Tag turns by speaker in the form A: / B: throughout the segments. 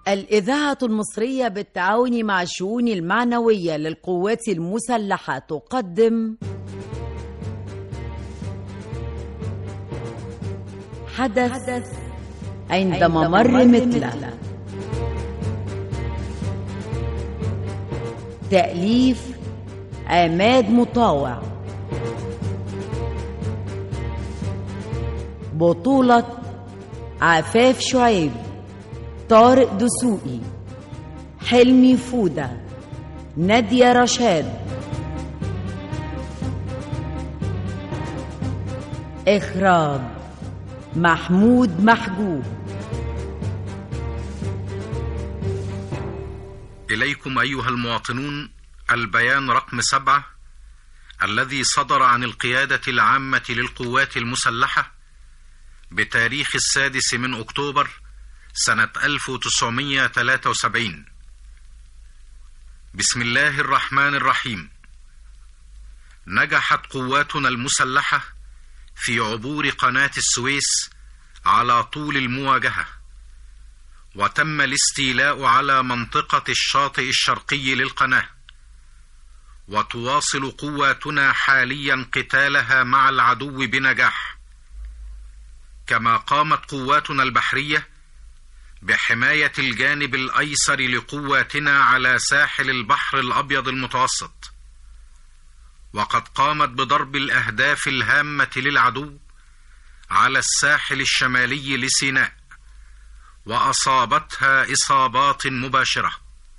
A: الإذاعة المصرية بالتعاون مع الشؤون المعنوية للقوات المسلحة تقدم حدث عند ممر مثل تأليف عماد مطاوع بطولة عفاف شعيب طارق دسوقي حلمي فودة نادية رشاد إخراج محمود محجوب
B: إليكم أيها المواطنون البيان رقم سبعة الذي صدر عن القيادة العامة للقوات المسلحة بتاريخ السادس من أكتوبر سنة 1973 بسم الله الرحمن الرحيم نجحت قواتنا المسلحة في عبور قناة السويس على طول المواجهة وتم الاستيلاء على منطقة الشاطئ الشرقي للقناة وتواصل قواتنا حاليا قتالها مع العدو بنجاح كما قامت قواتنا البحريه بحمايه الجانب الايسر لقواتنا على ساحل البحر الابيض المتوسط وقد قامت بضرب الاهداف الهامه للعدو على الساحل الشمالي لسيناء واصابتها اصابات مباشره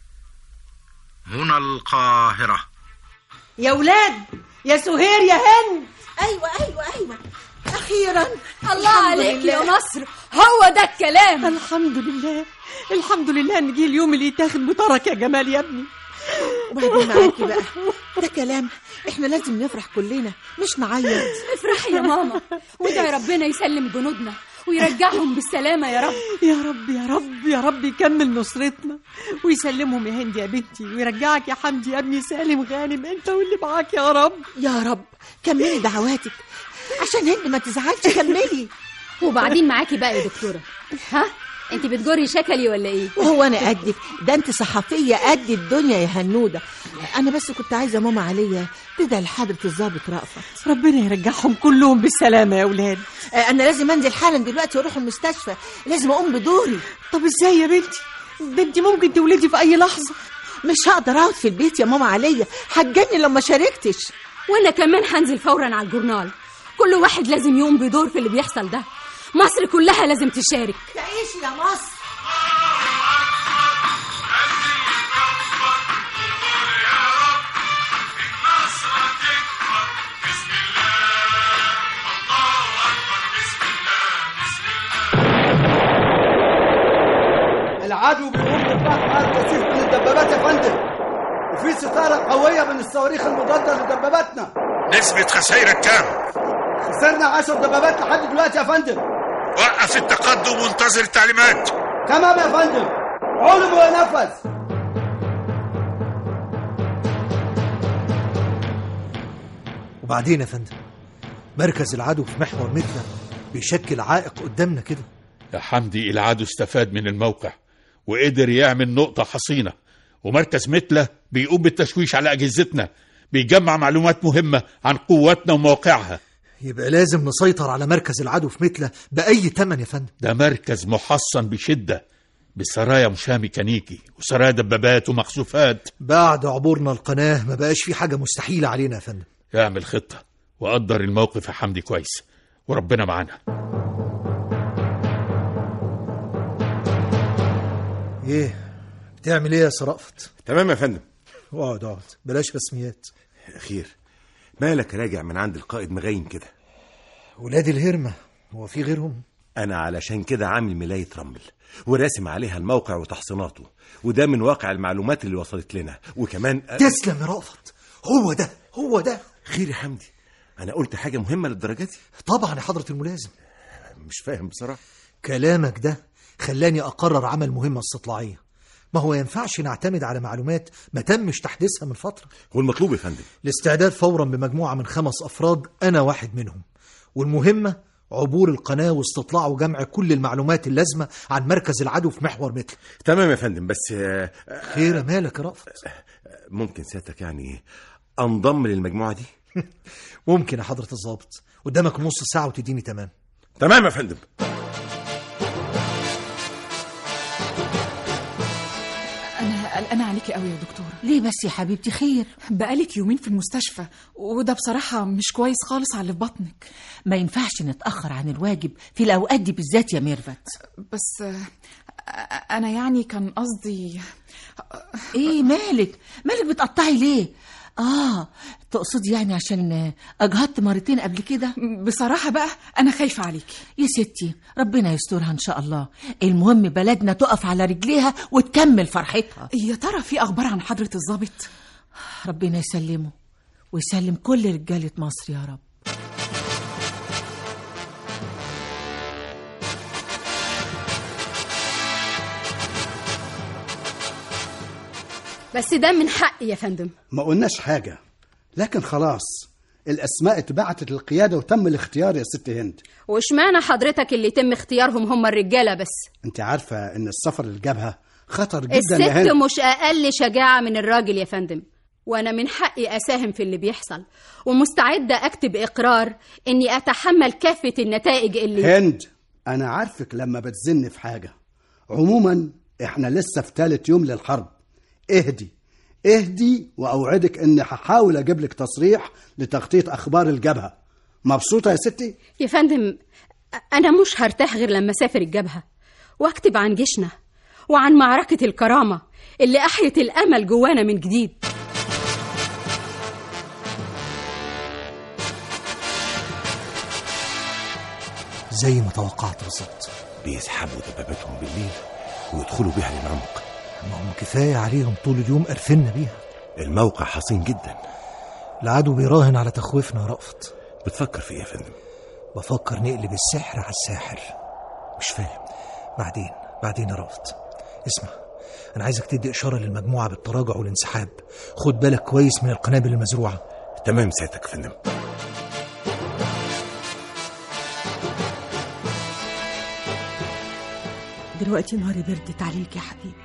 B: هنا القاهره
C: يا ولاد يا سهير يا هند
D: ايوه ايوه ايوه اخيرا
E: الله عليك يا مصر هو ده الكلام
C: الحمد لله الحمد لله ان جه اليوم اللي يتاخد بطرك يا جمال يا ابني
D: وبعدين معاكي بقى ده كلام احنا لازم نفرح كلنا مش نعيط
E: افرحي يا ماما وادعي ربنا يسلم جنودنا ويرجعهم بالسلامة يا رب
C: يا رب يا رب يا رب يكمل نصرتنا ويسلمهم يا هند يا بنتي ويرجعك يا حمدي يا ابني سالم غانم انت واللي معاك يا رب
D: يا رب كملي دعواتك عشان هند ما تزعلش كملي
E: وبعدين معاكي بقى يا دكتورة ها انت بتجري شكلي ولا ايه
D: وهو انا قدك ده انت صحفيه قد الدنيا يا هنوده انا بس كنت عايزه ماما عليا تدعي لحضره الضابط رأفت
C: ربنا يرجعهم كلهم بالسلامه يا اولاد
D: آه، انا لازم انزل حالا دلوقتي واروح المستشفى لازم اقوم بدوري
C: طب ازاي يا بنتي ده انت ممكن تولدي في اي لحظه
D: مش هقدر اقعد في البيت يا ماما عليا هتجنن لو ما شاركتش
E: وانا كمان هنزل فورا على الجورنال كل واحد لازم يقوم بدور في اللي بيحصل ده مصر كلها لازم تشارك
D: تعيشي يا مصر
F: العدو بيقوم بفتح كثيف من الدبابات يا فندم وفي ستارة قوية من الصواريخ المضادة لدباباتنا
G: نسبة خسائرك كام؟
F: خسرنا 10 دبابات لحد دلوقتي يا فندم
G: وقف التقدم وانتظر التعليمات
F: تمام يا فندم علم ونفذ
H: وبعدين يا فندم مركز العدو في محور مثلى بيشكل عائق قدامنا كده
I: يا حمدي العدو استفاد من الموقع وقدر يعمل نقطة حصينة ومركز متلة بيقوم بالتشويش على أجهزتنا بيجمع معلومات مهمة عن قواتنا ومواقعها
H: يبقى لازم نسيطر على مركز العدو في مثلى بأي تمن يا فندم
I: ده مركز محصن بشدة بسرايا مشاة ميكانيكي وسرايا دبابات ومخزوفات
H: بعد عبورنا القناة ما بقاش في حاجة مستحيلة علينا يا فندم
I: اعمل خطة وقدر الموقف يا حمدي كويس وربنا معانا
H: ايه بتعمل ايه يا سرقفت
J: تمام يا فندم
H: اقعد اقعد بلاش رسميات
J: خير مالك راجع من عند القائد مغين كده
H: ولاد الهرمة هو في غيرهم
J: انا علشان كده عامل ملاية رمل وراسم عليها الموقع وتحصيناته وده من واقع المعلومات اللي وصلت لنا وكمان
H: تسلم يا رأفت هو ده هو ده
J: خير يا حمدي انا قلت حاجة مهمة للدرجة دي
H: طبعا يا حضرة الملازم
J: مش فاهم بصراحة
H: كلامك ده خلاني أقرر عمل مهمة استطلاعية ما هو ينفعش نعتمد على معلومات ما تمش تحديثها من فترة
J: والمطلوب يا فندم
H: الاستعداد فورا بمجموعة من خمس أفراد أنا واحد منهم والمهمة عبور القناة واستطلاع وجمع كل المعلومات اللازمة عن مركز العدو في محور متر
J: تمام يا فندم بس آه،
H: خير مالك يا رأفت
J: ممكن سيادتك يعني انضم للمجموعه دي
H: ممكن يا حضرة الضابط قدامك نص ساعة وتديني تمام
J: تمام يا فندم
K: أنا قلقانة عليكي قوي يا دكتورة
D: ليه بس يا حبيبتي خير
K: بقالك يومين في المستشفى وده بصراحة مش كويس خالص على اللي في بطنك
D: ما ينفعش نتأخر عن الواجب في الأوقات دي بالذات يا ميرفت
K: بس آه، أنا يعني كان قصدي
D: ايه مالك مالك بتقطعي ليه اه تقصدي يعني عشان اجهضت مرتين قبل كده
K: بصراحة بقى أنا خايفة عليكي
D: يا ستي ربنا يسترها ان شاء الله المهم بلدنا تقف على رجليها وتكمل فرحتها
K: يا ترى في أخبار عن حضرة الضابط
D: ربنا يسلمه ويسلم كل رجالة مصر يا رب
E: بس ده من حقي يا فندم
F: ما قلناش حاجة لكن خلاص الأسماء اتبعتت للقيادة وتم الاختيار يا ست هند
E: واشمعنى حضرتك اللي يتم اختيارهم هم الرجالة بس
F: انت عارفة ان السفر للجبهة خطر جدا يا
E: الست
F: هند
E: مش أقل شجاعة من الراجل يا فندم وأنا من حقي أساهم في اللي بيحصل ومستعدة أكتب إقرار إني أتحمل كافة النتائج اللي
F: هند أنا عارفك لما بتزن في حاجة عموما احنا لسه في تالت يوم للحرب اهدي اهدي وأوعدك إني هحاول أجيب لك تصريح لتغطية أخبار الجبهة مبسوطة يا ستي؟
E: يا فندم أنا مش هرتاح غير لما أسافر الجبهة وأكتب عن جيشنا وعن معركة الكرامة اللي أحيت الأمل جوانا من جديد
H: زي ما توقعت بالظبط
J: بيسحبوا دبابتهم بالليل ويدخلوا بيها للعمق
H: ما هم كفاية عليهم طول اليوم قرفنا بيها
J: الموقع حصين جدا
H: العدو بيراهن على تخويفنا يا رأفت
J: بتفكر في ايه يا فندم
H: بفكر نقلب السحر على الساحر
J: مش فاهم
H: بعدين بعدين يا رأفت اسمع أنا عايزك تدي إشارة للمجموعة بالتراجع والانسحاب خد بالك كويس من القنابل المزروعة
J: تمام سيادتك يا فندم
C: دلوقتي نهاري بردت عليك يا حبيبي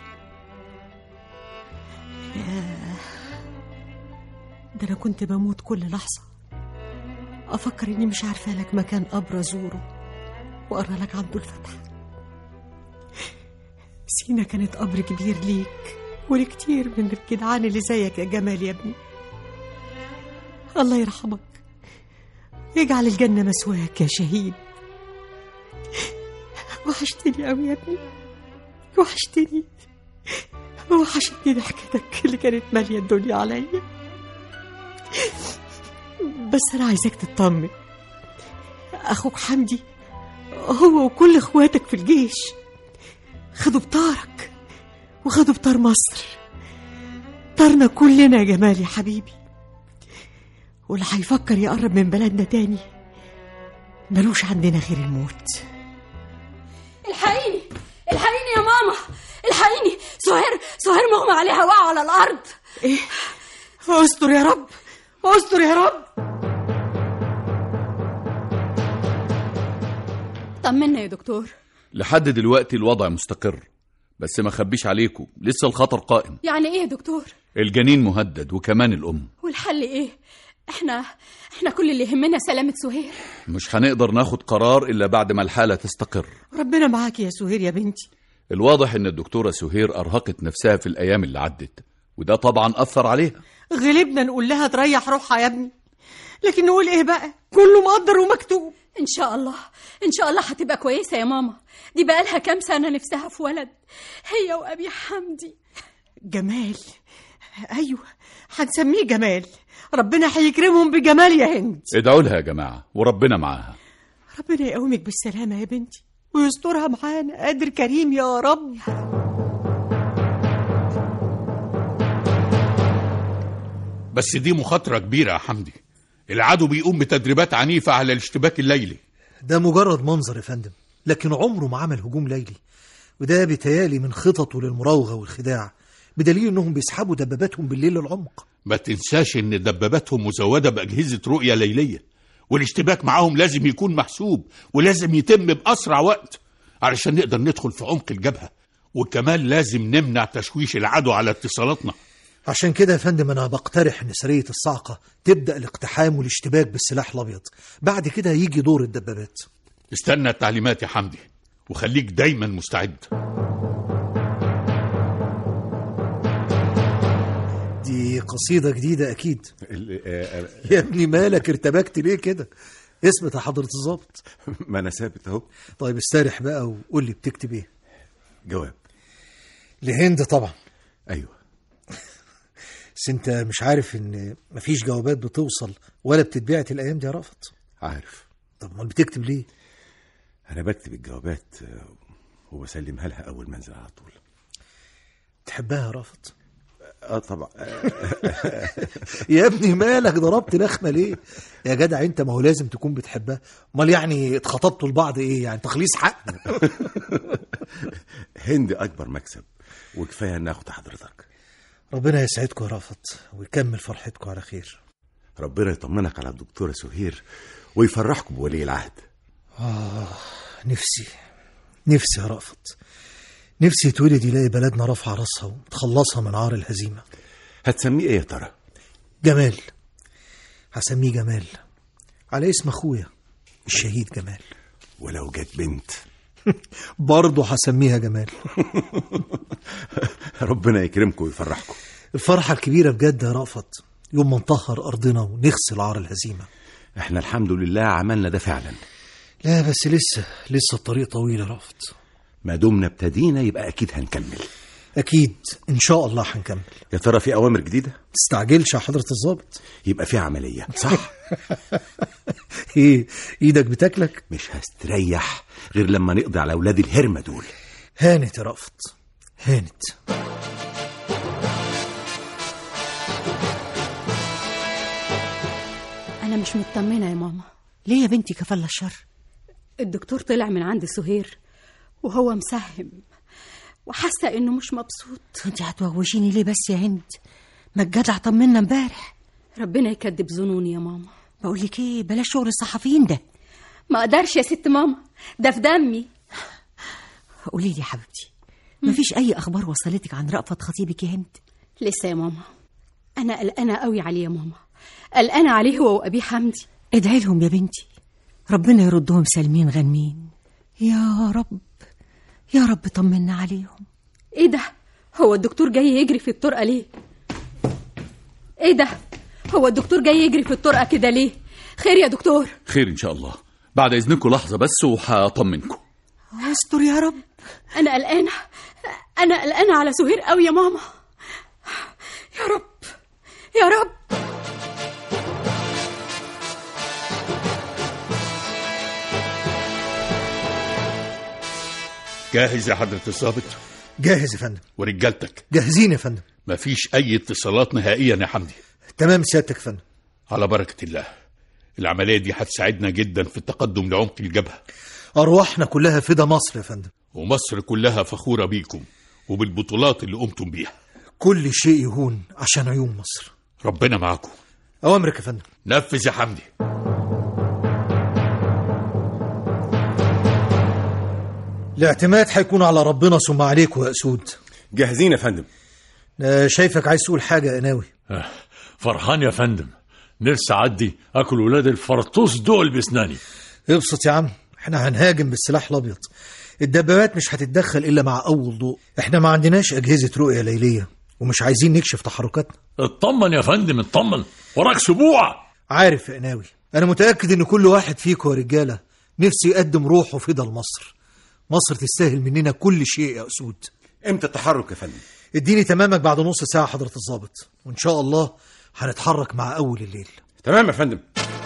C: ياه ده انا كنت بموت كل لحظه افكر اني مش عارفه لك مكان قبر ازوره واقرا لك عنده الفتحه سينا كانت قبر كبير ليك ولكتير من الجدعان اللي زيك يا جمال يا ابني الله يرحمك يجعل الجنه مسواك يا شهيد وحشتني قوي يا ابني وحشتني وحشتني ضحكتك اللي كانت ماليه الدنيا عليا بس انا عايزاك تطمن اخوك حمدي هو وكل اخواتك في الجيش خدوا بطارك وخدوا بطار مصر طارنا كلنا يا جمال يا حبيبي واللي هيفكر يقرب من بلدنا تاني ملوش عندنا غير الموت
E: الحقيني الحقيني يا ماما الحقيني سهير سهير مغمى عليها وقع على الأرض
C: ايه استر يا رب استر يا رب
E: طمنا يا دكتور
L: لحد دلوقتي الوضع مستقر بس ما خبيش عليكم لسه الخطر قائم
E: يعني ايه يا دكتور
L: الجنين مهدد وكمان الأم
E: والحل ايه احنا احنا كل اللي يهمنا سلامة سهير
L: مش هنقدر ناخد قرار إلا بعد ما الحالة تستقر
C: ربنا معاك يا سهير يا بنتي
L: الواضح إن الدكتورة سهير أرهقت نفسها في الأيام اللي عدت وده طبعا أثر عليها
C: غلبنا نقول لها تريح روحها يا ابني لكن نقول ايه بقى كله مقدر ومكتوب
E: ان شاء الله ان شاء الله هتبقى كويسة يا ماما دي بقالها كام سنة نفسها في ولد هي وأبي حمدي
C: جمال ايوه هنسميه جمال ربنا هيكرمهم بجمال يا هند
L: ادعوا لها يا جماعة وربنا معاها
C: ربنا يقومك بالسلامة يا بنتي ويسترها معانا قادر كريم يا رب
I: بس دي مخاطرة كبيرة يا حمدي العدو بيقوم بتدريبات عنيفة على الاشتباك الليلي
H: ده مجرد منظر يا فندم لكن عمره ما عمل هجوم ليلي وده بيتهيألي من خططه للمراوغة والخداع بدليل انهم بيسحبوا دباباتهم بالليل العمق
I: ما تنساش ان دباباتهم مزودة بأجهزة رؤية ليلية والاشتباك معاهم لازم يكون محسوب ولازم يتم بأسرع وقت علشان نقدر ندخل في عمق الجبهة وكمان لازم نمنع تشويش العدو على اتصالاتنا
H: عشان كده يا فندم انا بقترح ان سريه الصاعقه تبدا الاقتحام والاشتباك بالسلاح الابيض بعد كده يجي دور الدبابات
I: استنى التعليمات يا حمدي وخليك دايما مستعد
H: دي قصيده جديده اكيد
J: ال- آه،
H: يا ابني مالك ارتبكت ليه كده اسمت يا حضره الظابط
J: ما انا ثابت اهو
H: طيب استرح بقى وقول لي بتكتب ايه
J: جواب
H: لهند طبعا
J: ايوه
H: بس انت مش عارف ان مفيش جوابات بتوصل ولا بتتبعت الايام دي يا رافت
J: عارف
H: طب امال بتكتب ليه
J: انا بكتب الجوابات آه، وبسلمها لها اول ما انزل على طول
H: تحبها يا رافت
J: اه طبعا
H: يا ابني مالك ضربت لخمه ليه يا جدع انت ما هو لازم تكون بتحبها امال يعني اتخطبتوا لبعض ايه يعني تخليص حق
J: هند اكبر مكسب وكفايه ان اخد حضرتك
H: ربنا يسعدكم يا رافت ويكمل فرحتكم على خير
J: ربنا يطمنك على الدكتوره سهير ويفرحكم بولي العهد
H: آه نفسي نفسي يا رافت نفسي يتولد يلاقي بلدنا رافعة راسها وتخلصها من عار الهزيمة
J: هتسميه ايه يا ترى
H: جمال هسميه جمال على اسم اخويا الشهيد جمال
J: ولو جت بنت
H: برضه هسميها جمال
J: ربنا يكرمكم ويفرحكم
H: الفرحة الكبيرة بجد يا رأفت يوم ما نطهر أرضنا ونغسل عار الهزيمة
J: احنا الحمد لله عملنا ده فعلا
H: لا بس لسه لسه الطريق طويل يا رأفت
J: ما دمنا ابتدينا يبقى اكيد هنكمل
H: أكيد إن شاء الله هنكمل
J: يا ترى في اوامر جديده
H: تستعجلش يا حضرة الظابط
J: يبقى في عمليه صح
H: إيه إيدك بتاكلك
J: مش هستريح غير لما نقضي على اولاد الهرمه دول
H: هانت يا رأفت هانت
E: أنا مش مطمنة يا ماما
C: ليه يا بنتي كفل الشر
E: الدكتور طلع من عند سهير وهو مسهم وحاسة إنه مش مبسوط
C: انت هتوغوشيني ليه بس يا هند ما الجدع طمنا امبارح
E: ربنا يكدب ظنوني يا ماما
C: بقول لك ايه بلاش شغل الصحفيين ده
E: ما أقدرش يا ست ماما ده في دمي
C: قولي لي يا حبيبتي مفيش اي اخبار وصلتك عن رأفت خطيبك يا هند
E: لسه يا ماما أنا قلقانة قوي عليه يا ماما قلقانة عليه هو وأبيه حمدي
C: ادعي لهم يا بنتي ربنا يردهم سالمين غانمين يا رب يا رب طمنا عليهم
E: إيه ده هو الدكتور جاي يجري في الطرقة ليه إيه ده هو الدكتور جاي يجري في الطرقة كده ليه خير يا دكتور
L: خير ان شاء الله بعد اذنكم لحظه بس وهطمنكم
C: استر يا رب
E: أنا قلقانة أنا قلقانة على سهير قوي يا ماما يا رب يا رب
I: جاهز يا حضرة الضابط
H: جاهز يا فندم
I: ورجالتك
H: جاهزين يا فندم
I: مفيش أي اتصالات نهائيا يا حمدي
H: تمام سيادتك يا فندم
I: على بركة الله العملية دي هتساعدنا جدا في التقدم لعمق الجبهة
H: أرواحنا كلها فدا مصر يا فندم
I: ومصر كلها فخورة بيكم وبالبطولات اللي قمتم بيها
H: كل شيء يهون عشان عيون مصر
I: ربنا معاكم
H: أوامرك يا فندم
I: نفذ يا حمدي
H: الاعتماد هيكون على ربنا ثم عليكم يا أسود
J: جاهزين يا فندم
H: أنا شايفك عايز تقول حاجة يا ناوي
M: فرحان يا فندم نفسي اعدي اكل ولاد الفرطوس دول باسناني
H: ابسط يا عم احنا هنهاجم بالسلاح الابيض الدبابات مش هتتدخل الا مع اول ضوء احنا ما عندناش اجهزه رؤيه ليليه ومش عايزين نكشف تحركاتنا
M: اطمن يا فندم اطمن وراك اسبوع
H: عارف يا ناوي انا متاكد ان كل واحد فيكم يا رجاله نفسه يقدم روحه فدا لمصر مصر تستاهل مننا كل شيء يا اسود
J: امتى التحرك يا فندم
H: اديني تمامك بعد نص ساعه حضره الضابط وان شاء الله هنتحرك مع اول الليل
J: تمام يا فندم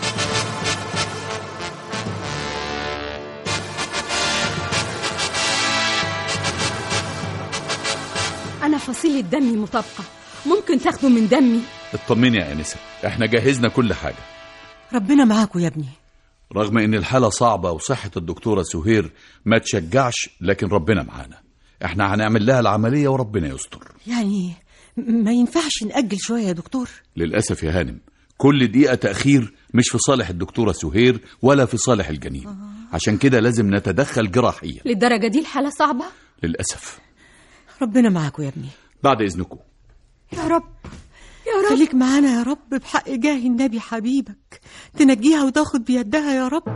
E: أنا فصيلة دمي مطابقة ممكن تاخدوا من دمي
L: اطمني يا انسه احنا جهزنا كل حاجه
C: ربنا معاكم يا ابني
L: رغم ان الحاله صعبه وصحه الدكتوره سهير ما تشجعش لكن ربنا معانا احنا هنعمل لها العمليه وربنا يستر
C: يعني م- ما ينفعش نأجل شوية يا دكتور
L: للاسف يا هانم كل دقيقه تاخير مش في صالح الدكتورة سهير ولا في صالح الجنين عشان كده لازم نتدخل جراحيا
E: للدرجة دي الحالة صعبة
L: للأسف
C: ربنا معاكم يا ابني
L: بعد إذنكم
C: يا رب يا رب خليك معانا يا رب بحق جاه النبي حبيبك تنجيها وتاخد بيدها يا رب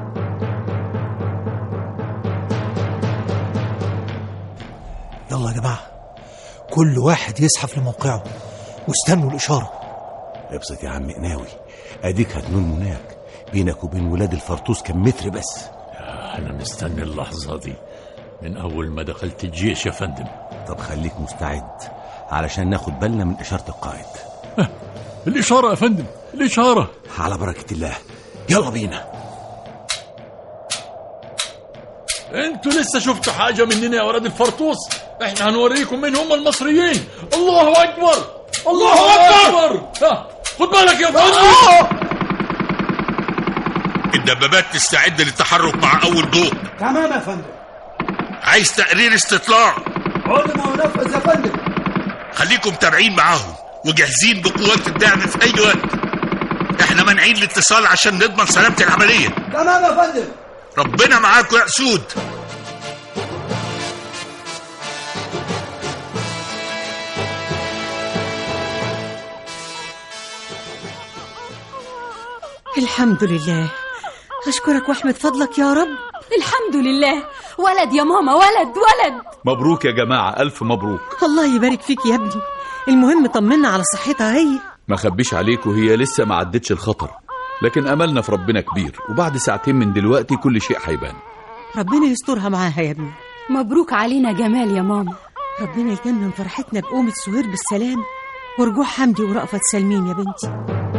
H: يلا يا جماعة كل واحد يزحف لموقعه واستنوا الإشارة
J: ابسط يا عم قناوي اديك هتنون هناك بينك وبين ولاد الفرطوس كم متر بس
M: انا مستني اللحظة دي من أول ما دخلت الجيش يا فندم
J: طب خليك مستعد علشان ناخد بالنا من إشارة القائد
M: الإشارة يا فندم الإشارة
J: على بركة الله يلا بينا
M: انتوا لسه شفتوا حاجة مننا يا ولاد الفرطوس احنا هنوريكم مين هم المصريين الله أكبر الله أكبر ها، خد بالك يا فندم
G: الدبابات تستعد للتحرك مع أول ضوء
F: تمام يا فندم
G: عايز تقرير استطلاع
F: عقد ما نفذ يا فندم
G: خليكم متابعين معاهم وجاهزين بقوات الدعم في أي وقت احنا مانعين الاتصال عشان نضمن سلامة العملية
F: تمام يا فندم
G: ربنا معاكم يا أسود
C: الحمد لله أشكرك وأحمد فضلك يا رب
E: الحمد لله ولد يا ماما ولد ولد
L: مبروك يا جماعة ألف مبروك
C: الله يبارك فيك يا ابني المهم طمنا على صحتها هي
L: ما خبيش عليكم هي لسه ما عدتش الخطر لكن أملنا في ربنا كبير وبعد ساعتين من دلوقتي كل شيء هيبان
C: ربنا يسترها معاها يا ابني
E: مبروك علينا جمال يا ماما
C: ربنا يتمم فرحتنا بقومة سهير بالسلام ورجوع حمدي ورأفت سالمين يا بنتي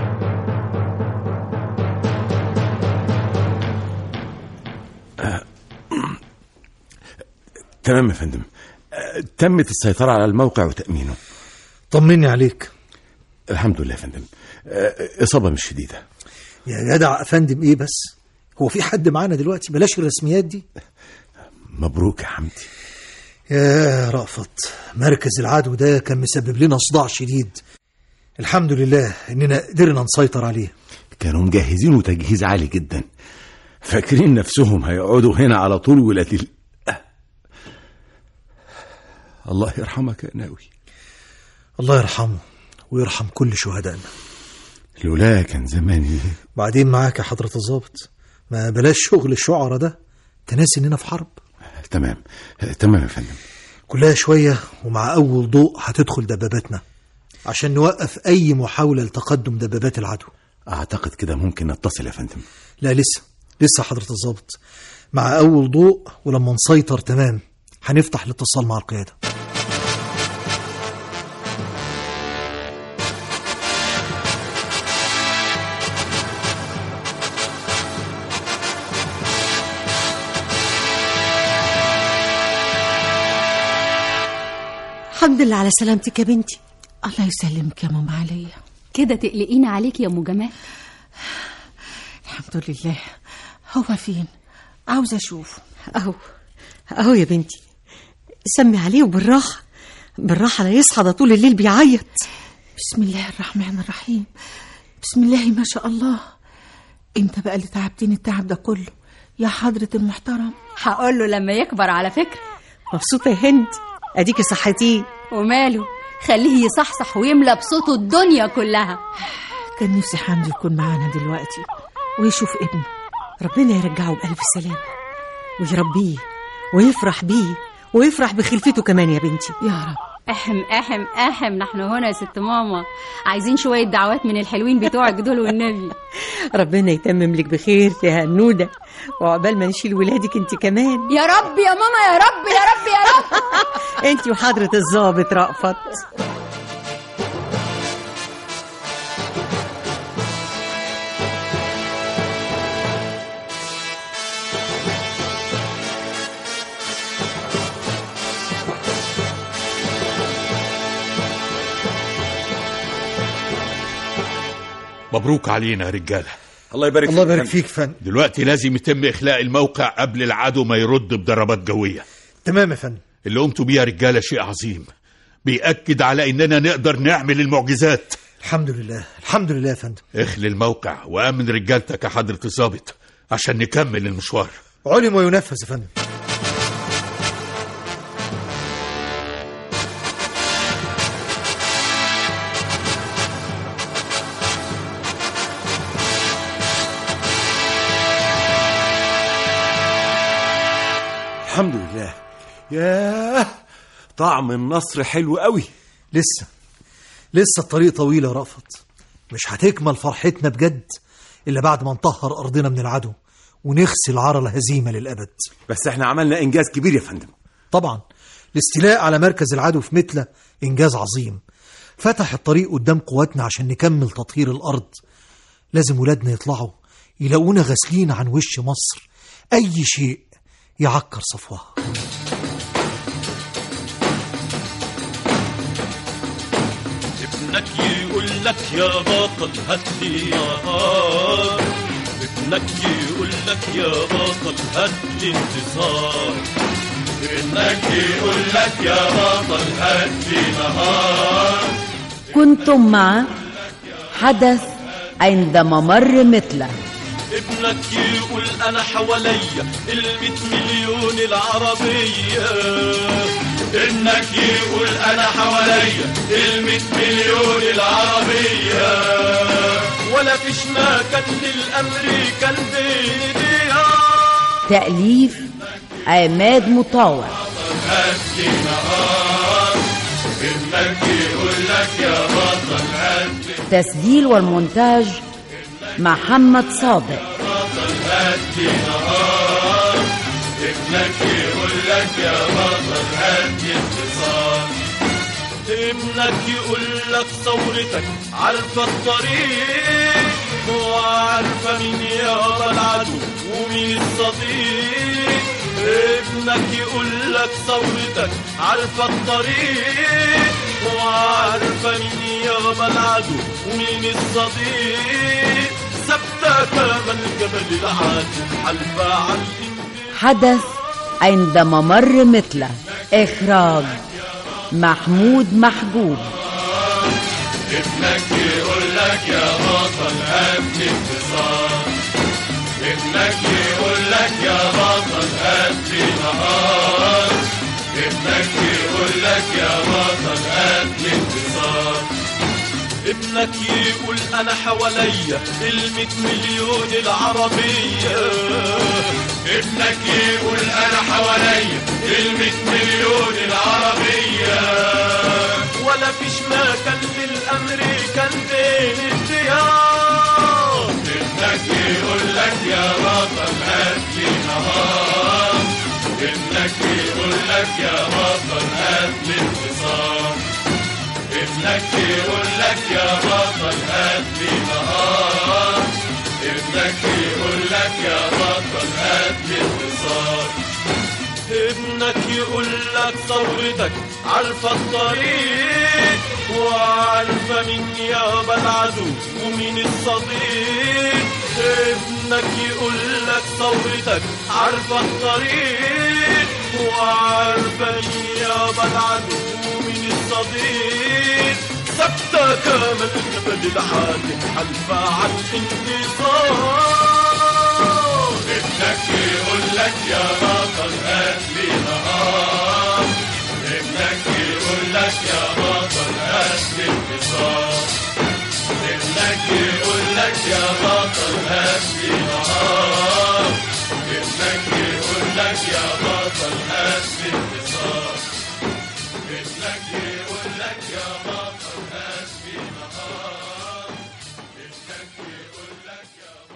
J: تمام يا فندم آه، تمت السيطرة على الموقع وتأمينه
H: طمني عليك
J: الحمد لله يا فندم آه، إصابة مش شديدة
H: يا جدع أفندم إيه بس هو في حد معانا دلوقتي بلاش الرسميات دي
J: مبروك يا حمدي
H: يا رأفت مركز العدو ده كان مسبب لنا صداع شديد الحمد لله إننا قدرنا نسيطر عليه
J: كانوا مجهزينه تجهيز عالي جدا فاكرين نفسهم هيقعدوا هنا على طول ولاد ال... آه. الله يرحمك يا ناوي
H: الله يرحمه ويرحم كل شهدائنا
J: لولا كان زماني
H: بعدين معاك يا حضرة الضابط ما بلاش شغل الشعرة ده تناسي إننا في حرب
J: تمام آه، تمام يا فندم
H: كلها شوية ومع أول ضوء هتدخل دباباتنا عشان نوقف أي محاولة لتقدم دبابات العدو
J: أعتقد كده ممكن نتصل يا فندم
H: لا لسه لسه حضرة الضابط مع أول ضوء ولما نسيطر تمام هنفتح الاتصال مع القيادة
C: الحمد لله على سلامتك يا بنتي
D: الله يسلمك يا ماما عليا
E: كده تقلقينا عليك يا ام جمال
D: الحمد لله هو فين عاوزة أشوفه
C: أهو أهو يا بنتي سمي عليه وبالراحة بالراحة لا يصحى ده طول الليل بيعيط
D: بسم الله الرحمن الرحيم بسم الله ما شاء الله امتى بقى اللي تعبتني التعب ده كله يا حضرة المحترم
E: هقول له لما يكبر على فكرة
C: مبسوطة يا هند أديكي صحتيه
E: وماله خليه يصحصح ويملى بصوته الدنيا كلها
D: كان نفسي حمدي يكون معانا دلوقتي ويشوف ابنه
C: ربنا يرجعه بألف سلامة ويربيه ويفرح بيه ويفرح بخلفته كمان يا بنتي
D: يا رب
E: احم احم احم نحن هنا يا ست ماما عايزين شوية دعوات من الحلوين بتوعك دول والنبي
C: ربنا يتمم لك بخير يا هنودة وعقبال ما نشيل ولادك انت كمان
E: يا رب يا ماما يا رب يا رب يا رب
C: انت وحضرة الضابط رأفت
I: مبروك علينا يا رجاله
J: الله يبارك
H: الله يبارك فيك فندم
I: دلوقتي لازم يتم اخلاء الموقع قبل العدو ما يرد بضربات جويه
H: تمام يا فندم
I: اللي قمتوا بيه يا رجاله شيء عظيم بيأكد على اننا نقدر نعمل المعجزات
H: الحمد لله الحمد لله يا فندم
I: اخلي الموقع وامن رجالتك يا حضرة الظابط عشان نكمل المشوار
H: علم وينفذ يا فندم
J: الحمد لله ياه طعم النصر حلو قوي
H: لسه لسه الطريق طويل يا رأفت مش هتكمل فرحتنا بجد إلا بعد ما نطهر أرضنا من العدو ونغسل عار الهزيمة للأبد
J: بس احنا عملنا انجاز كبير يا فندم
H: طبعا الاستيلاء على مركز العدو في متلة إنجاز عظيم فتح الطريق قدام قواتنا عشان نكمل تطهير الأرض لازم ولادنا يطلعوا يلاقونا غاسلين عن وش مصر أي شيء يعكر صفوها
N: ابنك يقول لك يا بطل هات لي نهار ابنك يقول لك يا بطل هات لي انتصار ابنك يقول لك يا بطل هات لي نهار
A: كنتم مع حدث عند ممر متلة
N: ابنك يقول انا حواليا الميت مليون العربية ابنك يقول انا حواليا الميت مليون العربية ولا فيش مكان للامريكان بين ايديها
A: تأليف عماد مطاوع
N: هاتي نهار ابنك يقول لك يا بطل هاتي
A: تسجيل والمونتاج محمد صادق
N: بطل هاتي نهار ابنك يقول لك يا بطل هاتي انتصار ابنك يقول لك ثورتك عارفة الطريق وعارفة مين يابا العدو ومين الصديق ابنك يقول لك ثورتك عارفة الطريق وعارفة مين يابا العدو ومين الصديق ثابتة كما الجبل العادي حلفة على
A: حدث عند ممر متلة إخراج محمود محجوب
N: ابنك يقول لك يا بطل هات لي انتصار ابنك يقول لك يا بطل هات لي نهار ابنك يقول لك يا بطل هات لي انتصار ابنك يقول انا حواليا الميت مليون العربية ابنك يقول انا حواليا الميت مليون العربية ولا فيش مكان للامريكان بين الديار ابنك يقول لك يا بطل هات لي نهار ابنك يقول لك يا بطل هات لي انتصار ابنك يقول لك يا بطل هات لي نهار ابنك يقول لك يا بطل هات لي انتصار ابنك يقول لك ثورتك عارفة الطريق وعارفة مين يابا العدو ومين الصديق ابنك يقول لك ثورتك عارفة الطريق وعارفة مين يابا العدو ومين الصديق ثابتة كما الجبل العالي حلفة على الانتصار ابنك يقول لك يا بطل هات لي نهار ابنك يقول لك يا بطل هات لي انتصار ابنك يقول لك يا بطل هات لي نهار ابنك يقول لك يا بطل هات لي انتصار ابنك يقول لك يا بطل هات لي نهار ابنك يقول لك يا